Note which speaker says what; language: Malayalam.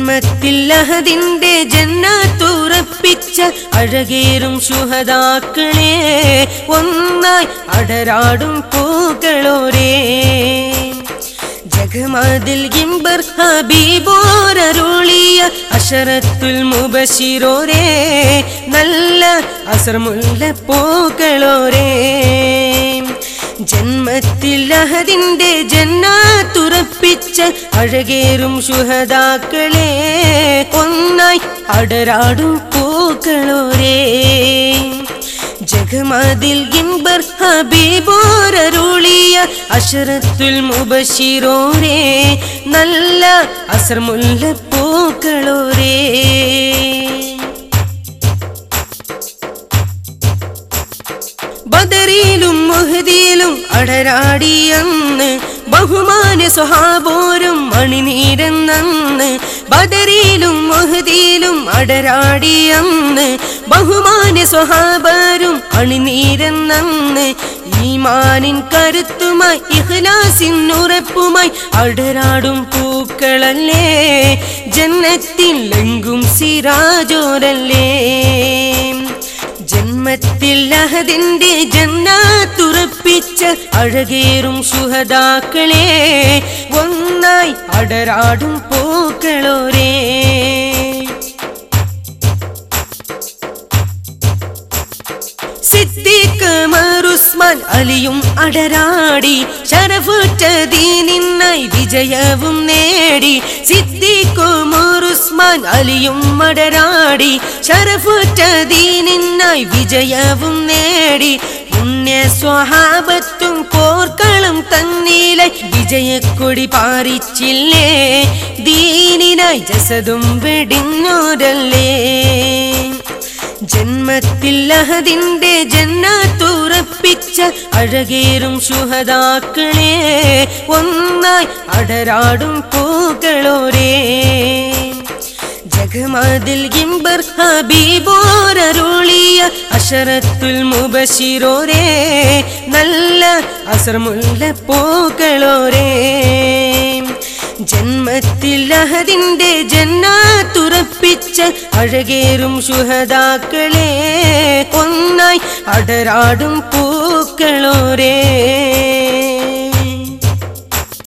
Speaker 1: ജന്മത്തിൽ അഹദിന്റെ ജന്നാത്തുറപ്പിച്ച അഴകേറും ശുഹതാക്കളെ ഒന്നായി അടരാടും പൂക്കളോരേ ജഗമാതിൽ ഗിംബർ ഹബീബോരരുളിയ അഷറത്തുൽ മുബശിരോരേ നല്ല അസർമുല്ല പൂക്കളോരേ ജന്മത്തിൽ അഹദിന്റെ ജന്നാത്തുറപ്പിച്ച അഴകേറും ശുഹതാക്കളെ ഒന്നായി അടരാടും പൂക്കളോരേ ജഗമതിൽ ഗിംബർ ഹബീബോരരുളിയ അഷറത്തുൽ മുബശിരോരേ നല്ല അസർമുല്ല പൂക്കളോരേ ബദറിയിലും മുഹദിയിലും അടരാടിയെന്ന് ബഹുമാന സ്വഹാബോരും അണിനീരെന്നന്ന് ബദറിയിലും മുഹദിയിലും അടരാടിയെന്ന് ബഹുമാന സ്വഹാബരും അണിനീരെന്നന്ന് ഈമാനിൻ കരുത്തുമായി ഇഖ്ലാസിൻ ഉറപ്പുമായി അടരാടും പൂക്കളല്ലേ ജന്നത്തിൽ എങ്കും സിരാജോരല്ലേ ജന്മത്തിൽ അഹദിന്റെ ജന്നാത്തുറപ്പിച്ച അഴകേറും ശുഹതാക്കളെ ഒന്നായി അടരാടും പൂക്കളോരേ സിദ്ദീഖ് മറുസ്മാൻ അലിയും അടരാടി ശരഫുറ്റ ദീനിന്നായി വിജയവും നേടി സിദ്ദീഖ് മറുസ്മാൻ അലിയും അടരാടി ശരഫുറ്റ ദീനിന്നായി വിജയവും നേടി പുണ്യ സ്വഹാബത്തും പോർക്കളും തന്നീലെ വിജയക്കൊടി പാറിച്ചില്ലേ ദീനിനായി ജസതും വെടിഞ്ഞോരല്ലേ ജന്മത്തിൽ അഹദിന്റെ ജന്നാത്തുറപ്പിച്ച അഴകേറും ശുഹതാക്കളെ ഒന്നായി അടരാടും പൂക്കളോരേ ജഗമാതിൽ ഗിംബർ ഹബീബോരരുളിയ അഷറത്തുൽ മുബശിരോരേ നല്ല അസർമുല്ല പൂക്കളോരേ ജന്മത്തിൽ അഹദിന്റെ ജന്നാത്തുറപ്പിച്ച അഴകേറും ശുഹതാക്കളെ ഒന്നായി അടരാടും പൂക്കളോരേ